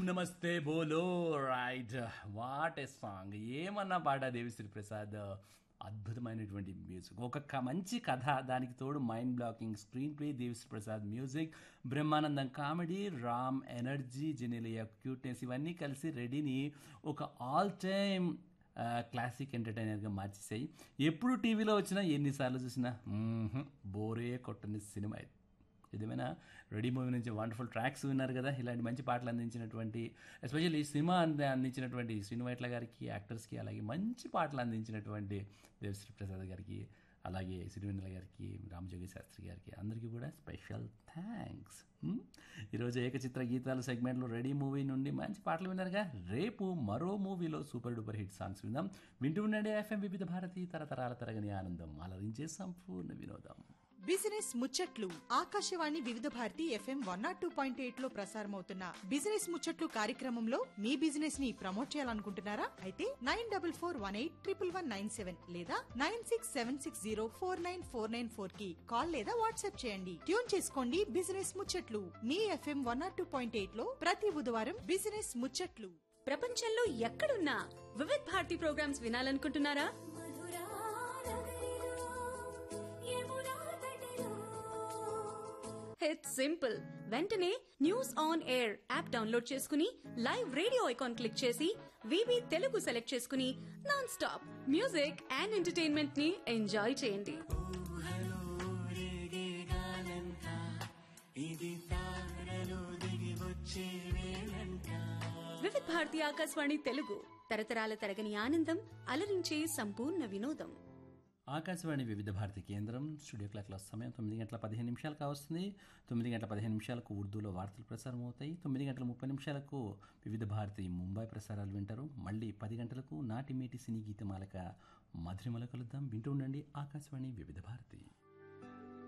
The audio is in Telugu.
నమస్తే బోలో రైట్ వాట్ ఎ సాంగ్ ఏమన్నా పాట దేవిశ్రీ ప్రసాద్ అద్భుతమైనటువంటి మ్యూజిక్ ఒక క- మంచి కథ దానికి తోడు mind blocking screen play Devi Sri Prasad music Brahmanandam comedy Ram energy Genelia cuteness ఇవన్నీ కలిసి రెడీని ఒక ఆల్ టైమ్ క్లాసిక్ ఎంటర్టైనర్గా మార్చేసాయి ఎప్పుడు టీవీలో వచ్చినా ఎన్నిసార్లు చూసినా మ్మ్హ్, బోరే కొట్టని సినిమా ఇది ఏదేమైనా రెడీ మూవీ నుంచి వండర్ఫుల్ ట్రాక్స్ విన్నారు కదా ఇలాంటి మంచి పాటలు అందించినటువంటి ఎస్పెషల్లీ ఈ సినిమా అంద అందించినటువంటి శ్రీను వైట్ల గారికి యాక్టర్స్కి అలాగే మంచి పాటలు అందించినటువంటి దేవశ్రీ ప్రసాద్ గారికి అలాగే సిరివెన్నెల గారికి రామజోగి శాస్త్రి గారికి అందరికీ కూడా స్పెషల్ థ్యాంక్స్ ఈరోజు ఏకచిత్ర గీతాలు సెగ్మెంట్లో రెడీ మూవీ నుండి మంచి పాటలు విన్నారుగా రేపు మరో మూవీలో సూపర్ డూపర్ హిట్ సాంగ్స్ విందాం వింటూ ఉండండి ఎఫ్ఎం వివిధ భారతి తరతరాల తరగని ఆనందం అలరించే సంపూర్ణ వినోదం బిజినెస్ ముచ్చట్లు Akashvani Vividh Bharati F M one naught two point eight లో ప్రసారమవుతున్న బిజినెస్ ముచ్చట్లు కార్యక్రమంలో మీ బిజినెస్ ని ప్రమోట్ చేయాలనుకుంటున్నారా అయితే nine double four one eight triple one nine seven లేదా nine six seven six zero four nine four nine four కి కాల్ లేదా వాట్సాప్ చేయండి ట్యూన్ చేసుకోండి బిజినెస్ ముచ్చట్లు మీ F M one naught two point eight లో ప్రతి బుధవారం బిజినెస్ ముచ్చట్లు ప్రపంచంలో ఎక్కడున్నా వివిధ్ భారతి ప్రోగ్రామ్స్ వినాలనుకుంటున్నారా ఇట్స్ సింపుల్ వెంటనే news on air app download చేసుకుని లైవ్ రేడియో ఐకాన్ క్లిక్ చేసి వివి తెలుగు సెలెక్ట్ చేసుకుని non stop music and entertainment ని ఎంజాయ్ చేయండి వివిధ్ భారతి ఆకాశవాణి తెలుగు తరతరాల తరగని ఆనందం అలరించే సంపూర్ణ వినోదం ఆకాశవాణి వివిధ భారతి కేంద్రం స్టూడియో క్లాక్ల సమయం తొమ్మిది గంటల పదిహేను నిమిషాలకు కావస్తుంది తొమ్మిది గంటల పదిహేను నిమిషాలకు ఉర్దూలో వార్తలు ప్రసారం అవుతాయి తొమ్మిది గంటల ముప్పై నిమిషాలకు వివిధ భారతి ముంబై ప్రసారాలు వింటారు మళ్ళీ పది గంటలకు నాటి మేటి సినీ గీతమాలక మధురిమల కలుద్దాం వింటూ ఉండండి ఆకాశవాణి వివిధ